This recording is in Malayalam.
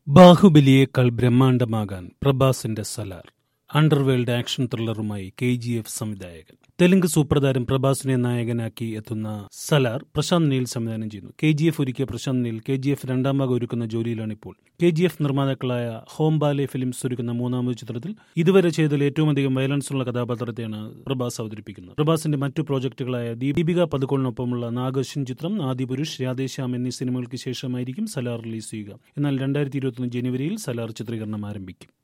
ബാഹുബലിയേക്കാൾ ബ്രഹ്മാണ്ഡമാകാൻ പ്രഭാസിന്റെ സലാർ അണ്ടർവേൾഡ് ആക്ഷൻ ത്രില്ലറുമായി കെ ജി എഫ് സംവിധായകൻ തെലുങ്ക് സൂപ്രതാരം പ്രഭാസിനെ നായകനാക്കി എത്തുന്ന സലാർ പ്രശാന്ത് നീൽ സംവിധാനം ചെയ്യുന്നു കെ ജി എഫ് ഒരുക്കിയ Prashanth Neel K G F രണ്ടാം ഭാഗം ഒരുക്കുന്ന ജോലിയിലാണ് ഇപ്പോൾ കെ ജി എഫ് നിർമ്മാതാക്കളായ ഹോം ബാലെ ഫിലിംസ് ഒരുക്കുന്ന മൂന്നാമത് ചിത്രത്തിൽ ഇതുവരെ ചെയ്തതിൽ ഏറ്റവും അധികം വയലൻസ് ഉള്ള കഥാപാത്രത്തെയാണ് പ്രഭാസ് അവതരിപ്പിക്കുന്നത് പ്രഭാസിന്റെ മറ്റു പ്രോജക്ടുകളായ ദീപിക പതുക്കോളിനൊപ്പമുള്ള നാഗർഷൻ ചിത്രം ആദിപുരുഷ് രാധേശ്യാം എന്നീ സിനിമകൾക്ക് ശേഷമായിരിക്കും സലാർ റിലീസ് ചെയ്യുക എന്നാൽ രണ്ടായിരത്തി ഇരുപത്തൊന്ന് ജനുവരിയിൽ സലാർ ചിത്രീകരണം ആരംഭിക്കും